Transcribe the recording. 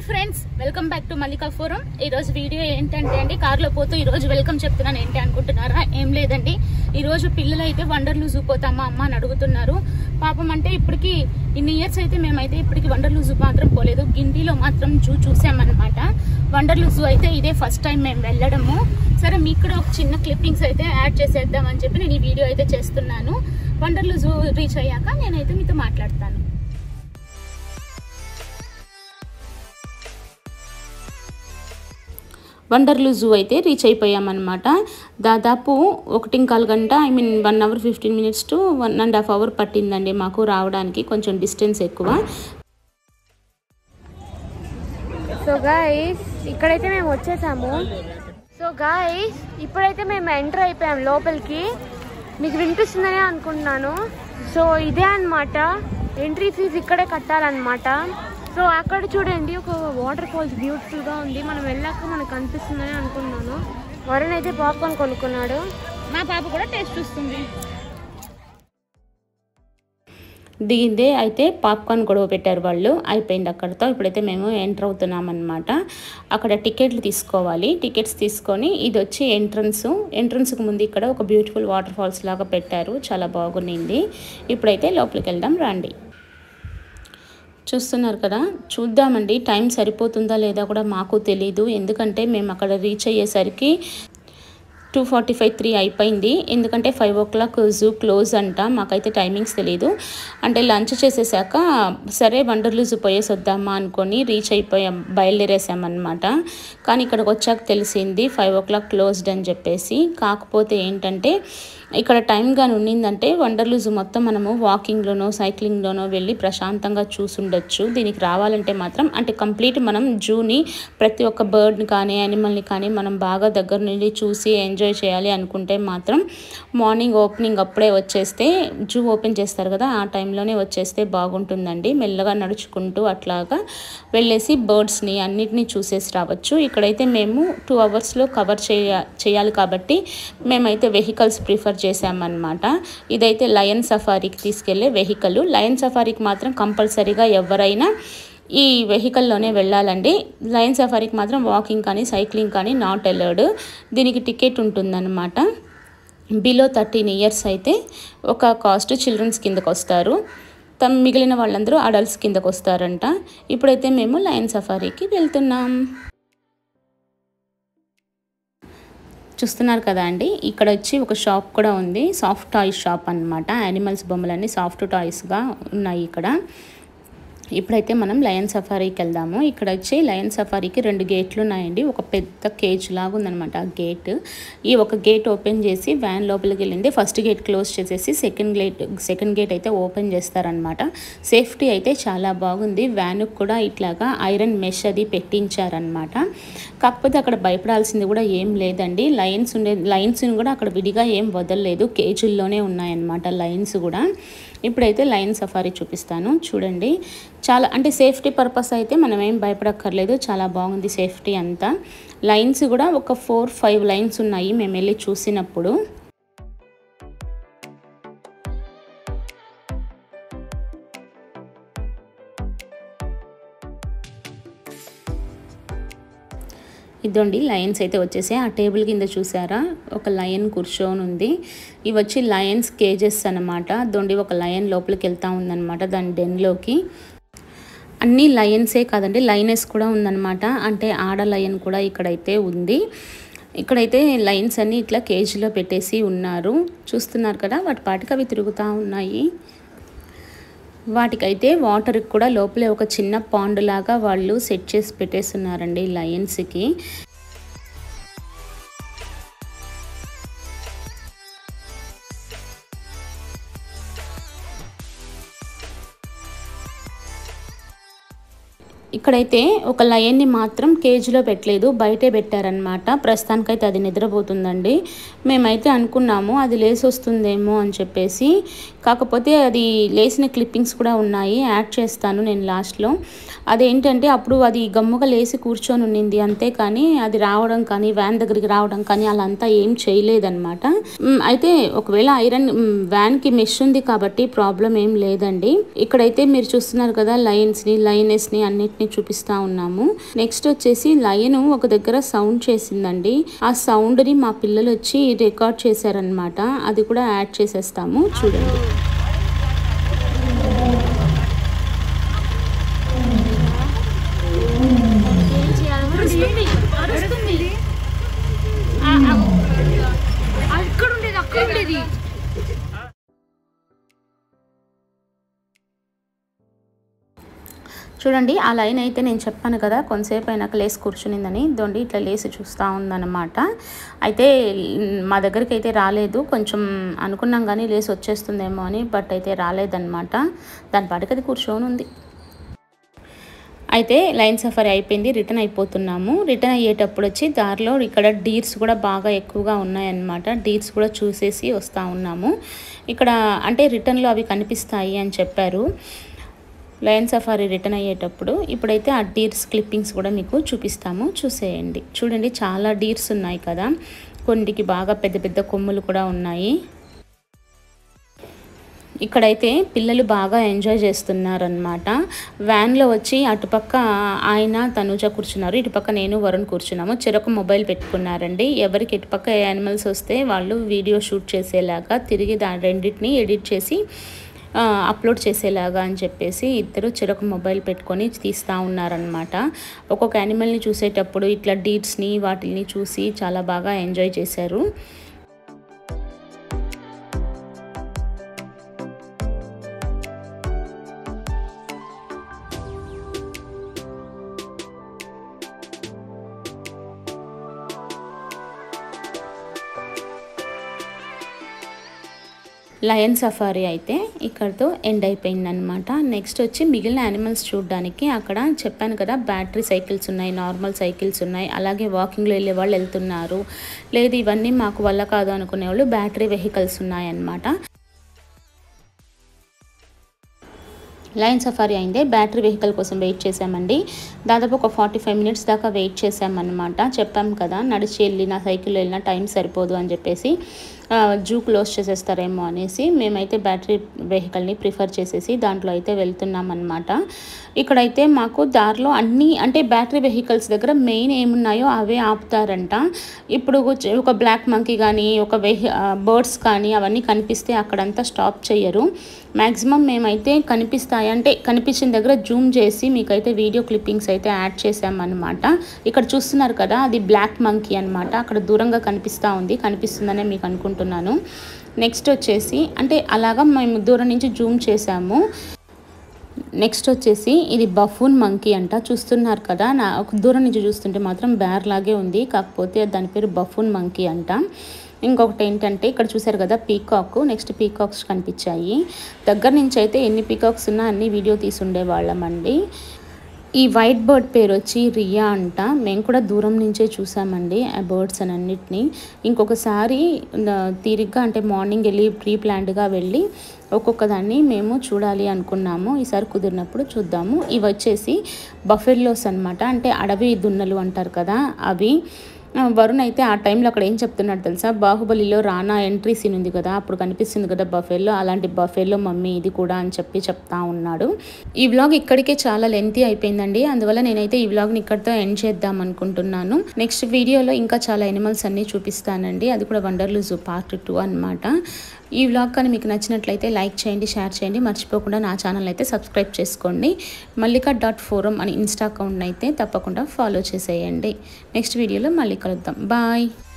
friends welcome back to Mallika forum ఈ రోజు video ఏంటంటే అండి కార్లో పోతూ ఈ రోజు వెల్కమ్ చెప్తున్నాను ఏంటి అనుకుంటున్నారా ఏం లేదండి ఈ రోజు పిల్లలు అయితే వండర్లు జూ పోతామా అమ్మ అని అడుగుతున్నారు పాపం అంటే ఇప్పటికి ఇన్ని ఇయర్స్ అయితే మేమైతే ఇప్పటికి వండర్లు జూ మాత్రం పోలేదు గిండిలో మాత్రం జూ చూసామన్నమాట వండర్లు జూ అయితే ఇదే ఫస్ట్ టైం మేము వెళ్ళడము సరే మీకు కూడా ఒక చిన్న క్లిప్పింగ్స్ అయితే యాడ్ చేసేద్దామని చెప్పి నేను ఈ వీడియో అయితే చేస్తున్నాను వండర్లు జూ రీచ్ అయ్యాక నేనైతే మీతో మాట్లాడతాను వండర్లు జూ అయితే రీచ్ అయిపోయామన్నమాట దాదాపు ఒకటి కాలు గంట I mean one hour fifteen minutes to one and half hour పట్టిందండి మాకు రావడానికి కొంచెం డిస్టెన్స్ ఎక్కువ సో గాయస్ ఇక్కడైతే మేము వచ్చేసాము సో గాయస్ ఇప్పుడైతే మేము ఎంటర్ అయిపోయాం లోపలికి మీకు వినిపిస్తుందనే అనుకుంటున్నాను సో ఇదే అన్నమాట ఎంట్రీ ఫీజు ఇక్కడే కట్టాలన్నమాట సో అక్కడ చూడండి ఒక వాటర్ ఫాల్స్ బ్యూటిఫుల్గా ఉంది మనం వెళ్ళాక మనకు కనిపిస్తుందని అనుకున్నాను వరుణ్ అయితే పాప్కార్న్ కొనుక్కున్నాడు మా పాప కూడా టేస్ట్ చూస్తుంది దిగిందే అయితే పాప్కార్న్ గొడవ పెట్టారు వాళ్ళు అయిపోయింది అక్కడితో ఇప్పుడైతే మేము ఎంటర్ అవుతున్నాం అనమాట అక్కడ టికెట్లు తీసుకోవాలి టికెట్స్ తీసుకొని ఇది వచ్చి ఎంట్రన్స్ ఎంట్రన్స్కి ముందు ఇక్కడ ఒక బ్యూటిఫుల్ వాటర్ ఫాల్స్ లాగా పెట్టారు చాలా బాగుండింది ఇప్పుడైతే లోపలికి వెళ్దాం రండి చూస్తున్నారు కదా చూద్దామండి టైం సరిపోతుందా లేదా కూడా మాకు తెలీదు ఎందుకంటే మేము అక్కడ రీచ్ అయ్యేసరికి టూ ఫార్టీ ఫైవ్ త్రీ అయిపోయింది ఎందుకంటే five o'clock zoo close అంట మాకైతే టైమింగ్స్ తెలియదు అంటే లంచ్ చేసేసాక సరే వండర్లు జూ పోయేసి వద్దామా అనుకొని రీచ్ అయిపోయాం బయలుదేరేసామన్నమాట కానీ ఇక్కడికి వచ్చాక తెలిసింది ఫైవ్ ఓ క్లాక్ క్లోజ్డ్ అని చెప్పేసి కాకపోతే ఏంటంటే ఇక్కడ టైం కానీ ఉండిందంటే వండర్లు జూ మొత్తం మనము వాకింగ్లోనో సైక్లింగ్లోనో వెళ్ళి ప్రశాంతంగా చూసుండొచ్చు దీనికి రావాలంటే మాత్రం అంటే కంప్లీట్ మనం జూని ప్రతి ఒక్క బర్డ్ని కానీ యానిమల్ని కానీ మనం బాగా దగ్గర నుండి చూసి ఎంజాయ్ చేయాలి అనుకుంటే మాత్రం మార్నింగ్ ఓపెనింగ్ అప్పుడే వచ్చేస్తే జూ ఓపెన్ చేస్తారు కదా ఆ టైంలోనే వచ్చేస్తే బాగుంటుందండి మెల్లగా నడుచుకుంటూ అట్లాగా వెళ్ళేసి బర్డ్స్ని అన్నిటినీ చూసేసి రావచ్చు ఇక్కడైతే మేము టూ అవర్స్లో కవర్ చేయ చేయాలి కాబట్టి మేమైతే వెహికల్స్ ప్రిఫర్ చేసామన్నమాట ఇదైతే లయన్ సఫారీకి తీసుకెళ్లే వెహికల్ లయన్ సఫారీకి మాత్రం కంపల్సరీగా ఎవరైనా ఈ వెహికల్లోనే వెళ్ళాలండి లయన్ సఫారీకి మాత్రం వాకింగ్ కానీ సైక్లింగ్ కానీ నాట్ అలౌడ్ దీనికి టికెట్ ఉంటుందన్నమాట బిలో థర్టీన్ ఇయర్స్ అయితే ఒక కాస్ట్ చిల్డ్రన్స్ కిందకు వస్తారు తమ్ మిగిలిన వాళ్ళందరూ అడల్ట్స్ కిందకు వస్తారంట ఇప్పుడైతే మేము లయన్ సఫారీకి వెళ్తున్నాం చూస్తున్నారు కదా అండి ఇక్కడ వచ్చి ఒక షాప్ కూడా ఉంది సాఫ్ట్ టాయ్స్ షాప్ అనమాట యానిమల్స్ బొమ్మలన్నీ సాఫ్ట్ టాయ్స్గా ఉన్నాయి ఇక్కడ ఇప్పుడైతే మనం లయన్ సఫారీకి వెళ్దాము ఇక్కడ వచ్చి లయన్ సఫారీకి రెండు గేట్లు ఉన్నాయండి ఒక పెద్ద కేజ్ లాగా ఉందనమాట ఆ గేట్ ఈ ఒక గేట్ ఓపెన్ చేసి వ్యాన్ లోపలికి వెళ్ళింది ఫస్ట్ గేట్ క్లోజ్ చేసేసి సెకండ్ గేట్ సెకండ్ గేట్ అయితే ఓపెన్ చేస్తారనమాట సేఫ్టీ అయితే చాలా బాగుంది వ్యాన్కి కూడా ఇట్లాగా ఐరన్ మెష్ అది పెట్టించారనమాట కాకపోతే అక్కడ భయపడాల్సింది కూడా ఏం లేదండి లైన్స్ ఉండే లైన్స్ని కూడా అక్కడ విడిగా ఏం వదలలేదు కేజీల్లోనే ఉన్నాయన్నమాట లైన్స్ కూడా ఇప్పుడైతే లైన్ సఫారీ చూపిస్తాను చూడండి చాలా అంటే సేఫ్టీ పర్పస్ అయితే మనం ఏం భయపడక్కర్లేదు చాలా బాగుంది సేఫ్టీ అంతా లైన్స్ కూడా ఒక ఫోర్ ఫైవ్ లైన్స్ ఉన్నాయి మేము వెళ్ళి చూసినప్పుడు ఇదండి లయన్స్ అయితే వచ్చేసి ఆ టేబుల్ కింద చూసారా ఒక లయన్ కూర్చొని ఉంది ఇవి వచ్చి లయన్స్ కేజెస్ అనమాట దొండి ఒక లయన్ లోపలికి వెళ్తా ఉందన్నమాట దాని డెన్లోకి అన్ని లయన్సే కాదండి లైనెస్ కూడా ఉందన్నమాట అంటే ఆడ లయన్ కూడా ఇక్కడైతే ఉంది ఇక్కడైతే లైన్స్ అన్ని ఇట్లా కేజీలో పెట్టేసి ఉన్నారు చూస్తున్నారు కదా వాటి పాటికి అవి తిరుగుతూ ఉన్నాయి వాటికైతే వాటర్కి కూడా లోపలే ఒక చిన్న పాండ్ లాగా వాళ్ళు సెట్ చేసి పెట్టేస్తున్నారండి లయన్స్కి ఇక్కడైతే ఒక లయన్ని మాత్రం కేజీలో పెట్టలేదు బయటే పెట్టారనమాట ప్రస్తుతానికైతే అది నిద్రపోతుందండి మేమైతే అనుకున్నాము అది లేసి వస్తుందేమో అని చెప్పేసి కాకపోతే అది లేసిన క్లిప్పింగ్స్ కూడా ఉన్నాయి యాడ్ చేస్తాను నేను లాస్ట్లో అదేంటంటే అప్పుడు అది గమ్ముగా లేసి కూర్చొని ఉన్నింది అంతే కానీ అది రావడం కానీ వ్యాన్ దగ్గరికి రావడం కానీ అలా అంతా ఏం చేయలేదన్నమాట మ్, అయితే ఒకవేళ ఐరన్ మ్, వ్యాన్కి మెష్ ఉంది కాబట్టి ప్రాబ్లం ఏం లేదండి ఇక్కడైతే మీరు చూస్తున్నారు కదా లైన్స్ని లైనెస్ని అన్నిటిని అన్నిటిని చూపిస్తా ఉన్నాము నెక్స్ట్ వచ్చేసి లయన్ ఒక దగ్గర సౌండ్ చేసిందండి ఆ సౌండ్ని మా పిల్లలు వచ్చి రికార్డ్ చేశారనమాట అది కూడా యాడ్ చేసేస్తాము చూడండి ఏం చేయాలి అక్కడ ఉండేది అక్కడ ఉండేది చూడండి ఆ లైన్ అయితే నేను చెప్పాను కదా కొంతసేపు అయినాక లేసి కూర్చునిందని దొండి ఇట్లా లేసి చూస్తూ ఉందన్నమాట అయితే మ్, మా దగ్గరికి అయితే రాలేదు కొంచెం అనుకున్నాం కానీ లేసి వచ్చేస్తుందేమో అని బట్ అయితే రాలేదన్నమాట దాని పాటికి అది కూర్చొని ఉంది అయితే లైన్ సఫరీ అయిపోయింది రిటర్న్ అయిపోతున్నాము రిటర్న్ అయ్యేటప్పుడు వచ్చి దారిలో ఇక్కడ డీర్స్ కూడా బాగా ఎక్కువగా ఉన్నాయన్నమాట డీర్స్ కూడా చూసేసి వస్తూ ఉన్నాము ఇక్కడ అంటే రిటర్న్లో అవి కనిపిస్తాయి అని చెప్పారు లయన్ సఫారీ రిటర్న్ అయ్యేటప్పుడు ఇప్పుడైతే ఆ డీర్స్ క్లిప్పింగ్స్ కూడా మీకు చూపిస్తాము చూసేయండి చూడండి చాలా డీర్స్ ఉన్నాయి కదా కొన్నిటికి బాగా పెద్ద పెద్ద కొమ్ములు కూడా ఉన్నాయి ఇక్కడైతే పిల్లలు బాగా ఎంజాయ్ చేస్తున్నారనమాట వ్యాన్లో వచ్చి అటుపక్క ఆయన తనుజ కూర్చున్నారు ఇటుపక్క నేను వరుణ్ కూర్చున్నాము చెరొక మొబైల్ పెట్టుకున్నారండి ఎవరికి ఇటుపక్క ఏ యానిమల్స్ వస్తే వాళ్ళు వీడియో షూట్ చేసేలాగా తిరిగి దాని రెండింటిని ఎడిట్ చేసి ఆ, అప్లోడ్ చేసేలాగా అని చెప్పేసి ఇద్దరు చెరొక మొబైల్ పెట్టుకొని తీస్తూ ఉన్నారనమాట ఒక్కొక్క యానిమల్ని చూసేటప్పుడు ఇట్లా డీట్స్ని వాటిని చూసి చాలా బాగా ఎంజాయ్ చేశారు లయన్ సఫారీ అయితే ఇక్కడతో ఎండ్ అయిపోయిందనమాట నెక్స్ట్ వచ్చి మిగిలిన యానిమల్స్ చూడడానికి అక్కడ చెప్పాను కదా బ్యాటరీ సైకిల్స్ ఉన్నాయి నార్మల్ సైకిల్స్ ఉన్నాయి అలాగే వాకింగ్లో వెళ్ళే వాళ్ళు వెళ్తున్నారు లేదు ఇవన్నీ మాకు వల్ల కాదు అనుకునే వాళ్ళు బ్యాటరీ వెహికల్స్ ఉన్నాయన్నమాట లైన్ సఫారీ అయిందే బ్యాటరీ వెహికల్ కోసం వెయిట్ చేసామండి దాదాపు ఒక ఫార్టీ ఫైవ్ మినిట్స్ దాకా వెయిట్ చేసామన్నమాట చెప్పాం కదా నడిచి వెళ్ళిన సైకిల్ వెళ్ళిన టైం సరిపోదు అని చెప్పేసి జూ క్లోజ్ చేసేస్తారేమో అనేసి మేమైతే బ్యాటరీ వెహికల్ని ప్రిఫర్ చేసేసి దాంట్లో అయితే వెళ్తున్నాం అనమాట ఇక్కడైతే మాకు దారిలో అన్నీ అంటే బ్యాటరీ వెహికల్స్ దగ్గర మెయిన్ ఏమున్నాయో అవే ఆపుతారంట ఇప్పుడు వచ్చి- ఒక బ్లాక్ మంకీ కానీ ఒక వెహి బర్డ్స్ కానీ అవన్నీ కనిపిస్తే అక్కడంతా స్టాప్ చేయరు మ్యాక్సిమం మేమైతే కనిపిస్తాయి అంటే కనిపించిన దగ్గర జూమ్ చేసి మీకైతే వీడియో క్లిప్పింగ్స్ అయితే యాడ్ చేసామన్నమాట ఇక్కడ చూస్తున్నారు కదా అది బ్లాక్ మంకీ అన్నమాట అక్కడ దూరంగా కనిపిస్తూ ఉంది కనిపిస్తుందనే మీకు అనుకుంటున్నాను నెక్స్ట్ వచ్చేసి అంటే అలాగా మేము దూరం నుంచి జూమ్ చేసాము నెక్స్ట్ వచ్చేసి ఇది బఫూన్ మంకీ అంట చూస్తున్నారు కదా నా ఒక దూరం నుంచి చూస్తుంటే మాత్రం బేర్ లాగే ఉంది కాకపోతే దాని పేరు బఫూన్ మంకీ అంట ఇంకొకటి ఏంటంటే ఇక్కడ చూసారు కదా పీకాక్ నెక్స్ట్ పీకాక్స్ కనిపించాయి దగ్గర నుంచి అయితే ఎన్ని పీకాక్స్ ఉన్నా అన్ని వీడియో తీసి ఉండేవాళ్ళమండి ఈ వైట్ బర్డ్ పేరు వచ్చి రియా అంట మేము కూడా దూరం నుంచే చూసామండి ఆ బర్డ్స్ అని అన్నిటిని ఇంకొకసారి ఆ, తీరిగ్గా అంటే మార్నింగ్ వెళ్ళి ప్రీ ప్లాన్డ్గా వెళ్ళి ఒక్కొక్క దాన్ని మేము చూడాలి అనుకున్నాము ఈసారి కుదిరినప్పుడు చూద్దాము ఇవి వచ్చేసి బఫెల్లోస్ అన్నమాట అంటే అడవి దున్నలు అంటారు కదా అవి ఆ, వరుణ్ అయితే ఆ టైంలో అక్కడ ఏం చెప్తున్నాడు తెలుసా బాహుబలిలో రానా ఎంట్రీ సీన్ ఉంది కదా అప్పుడు కనిపిస్తుంది కదా బఫేలో అలాంటి బఫేలో మమ్మీ ఇది కూడా అని చెప్పి చెప్తా ఉన్నాడు ఈ వ్లాగ్ ఇక్కడికే చాలా లెంతీ అయిపోయిందండి అందువల్ల నేనైతే ఈ వ్లాగ్ని ఇక్కడితో ఎండ్ చేద్దాం అనుకుంటున్నాను నెక్స్ట్ వీడియోలో ఇంకా చాలా ఎనిమల్స్ అన్నీ చూపిస్తానండి అది కూడా వండర్లు జూ పార్ట్ టూ అన్నమాట ఈ వ్లాగ్ కానీ మీకు నచ్చినట్లయితే లైక్ చేయండి షేర్ చేయండి మర్చిపోకుండా నా ఛానల్ అయితే సబ్స్క్రైబ్ చేసుకోండి మల్లికా డాట్ ఫోరం అని ఇన్స్టా అకౌంట్ అయితే తప్పకుండా ఫాలో చేసేయండి నెక్స్ట్ వీడియోలో మళ్ళీ కలుద్దాం బాయ్